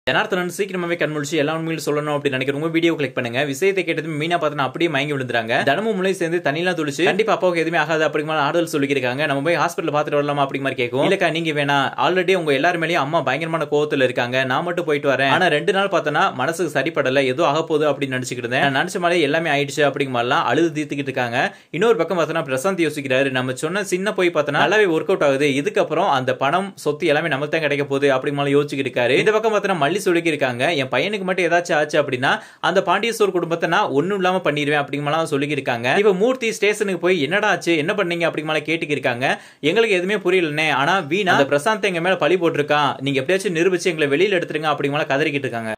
ஜனார்த்தனன் சீக்கிரமாவே கண்முழிச்சு எல்லா உண்மையிலும் சொல்லணும் அப்படின்னு நினைக்கிறவங்க வீடியோ கிளிக் பண்ணுங்க விஷயத்தை கேட்டது மீனா பார்த்தா அப்படியே மயங்கி விழுந்துறாங்க தனமும் முளை சேர்ந்து தண்ணிலாம் துளிச்சு கண்டிப்பா அப்பாவுக்கு எதுவுமே ஆகாது அப்படிங்கிற மாதிரி ஆறுதல் சொல்லியிருக்காங்க நம்ம போய் ஹாஸ்பிட்டல் பார்த்துட்டு வரலாமா அப்படி மாதிரி கேட்கும் இல்லக்கா நீங்க வேணா ஆல்ரெடி உங்க எல்லாரும் மேலேயும் அம்மா பயங்கரமான கோவத்துல இருக்காங்க நான் மட்டும் போயிட்டு வரேன் ஆனா ரெண்டு நாள் பார்த்தனா மனசுக்கு சரிப்படல ஏதோ ஆக போகுது அப்படின்னு நினைச்சுக்கிட்டு இருந்தேன் நான் நினைச்ச மாதிரி எல்லாமே ஆயிடுச்சு அப்படிங்கிற மாதிரிலாம் அழுது தீர்த்துக்கிட்டு இருக்காங்க இன்னொரு பக்கம் பார்த்தோன்னா பிரசாந்த் யோசிக்கிறாரு நம்ம சொன்ன சின்ன போய் பார்த்தோன்னா நல்லாவே ஒர்க் அவுட் ஆகுது இதுக்கப்புறம் அந்த பணம் சொத்து எல்லாமே நமக்கு தான் கிடைக்க போகுது அப்படி மாதிரி யோசிச்சுட்டு இருக்காரு இந்த பக்கம் பார்த்தோன்னா மல்லி சொல்லி இருக்காங்க என் பையனுக்கு மட்டும் ஏதாச்சும் ஆச்சு அப்படின்னா அந்த பாண்டியசோர் குடும்பத்தை நான் ஒண்ணும் இல்லாம பண்ணிடுவேன் அப்படிங்கலாம் சொல்லி இருக்காங்க இப்ப மூர்த்தி ஸ்டேஷனுக்கு போய் என்னடா ஆச்சு என்ன பண்ணீங்க அப்படிங்கலாம் கேட்டுக்கு இருக்காங்க எங்களுக்கு எதுவுமே புரியலனே ஆனா வீணா அந்த பிரசாந்த் எங்க மேல பழி போட்டிருக்கான் நீங்க எப்படியாச்சும் நிரூபிச்சு எங்களை வெளியில எடுத்துருங்க அப்படிங்கலாம் கதறிக்கிட்டு இருக்காங்க